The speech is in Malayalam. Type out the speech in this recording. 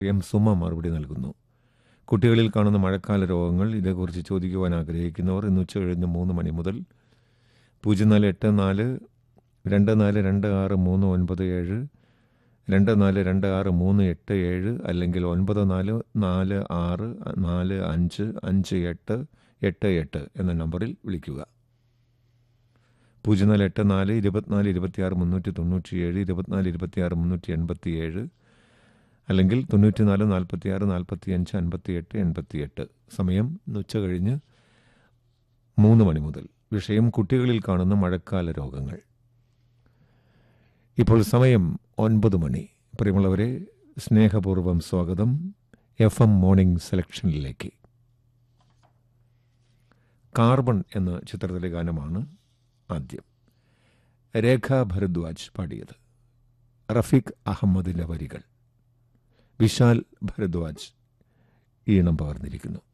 എം സുമ മറുപടി നൽകുന്നു കുട്ടികളിൽ കാണുന്ന മഴക്കാല രോഗങ്ങൾ ഇതേക്കുറിച്ച് ചോദിക്കുവാൻ ആഗ്രഹിക്കുന്നവർ ഇന്ന് ഉച്ച കഴിഞ്ഞ് മൂന്ന് മണി മുതൽ പൂജ്യം നാല് എട്ട് നാല് രണ്ട് നാല് രണ്ട് ആറ് മൂന്ന് ഒൻപത് ഏഴ് രണ്ട് നാല് രണ്ട് ആറ് മൂന്ന് എട്ട് ഏഴ് അല്ലെങ്കിൽ ഒൻപത് നാല് നാല് ആറ് നാല് അഞ്ച് അഞ്ച് എട്ട് എട്ട് എട്ട് എന്ന നമ്പറിൽ വിളിക്കുക പൂജ്യം നാല് എട്ട് നാല് ഇരുപത്തിനാല് ഇരുപത്തിയാറ് മുന്നൂറ്റി തൊണ്ണൂറ്റിയേഴ് ഇരുപത്തിനാല് ഇരുപത്തിയാറ് മുന്നൂറ്റി എൺപത്തിയേഴ് അല്ലെങ്കിൽ തൊണ്ണൂറ്റിനാല് നാൽപ്പത്തിയാറ് നാൽപ്പത്തിയഞ്ച് അൻപത്തിയെട്ട് എൺപത്തിയെട്ട് സമയം ഇന്ന് ഉച്ച കഴിഞ്ഞ് മൂന്ന് മണി മുതൽ വിഷയം കുട്ടികളിൽ കാണുന്ന മഴക്കാല രോഗങ്ങൾ ഇപ്പോൾ സമയം ഒൻപത് മണി പ്രിയമുള്ളവരെ സ്നേഹപൂർവ്വം സ്വാഗതം എഫ് എം മോർണിംഗ് സെലക്ഷനിലേക്ക് കാർബൺ എന്ന ചിത്രത്തിലെ ഗാനമാണ് ആദ്യം രേഖ ഭരദ്വാജ് പാടിയത് റഫീഖ് അഹമ്മദിന്റെ വരികൾ വിശാൽ ഭരദ്വാജ് ഈണം പകർന്നിരിക്കുന്നു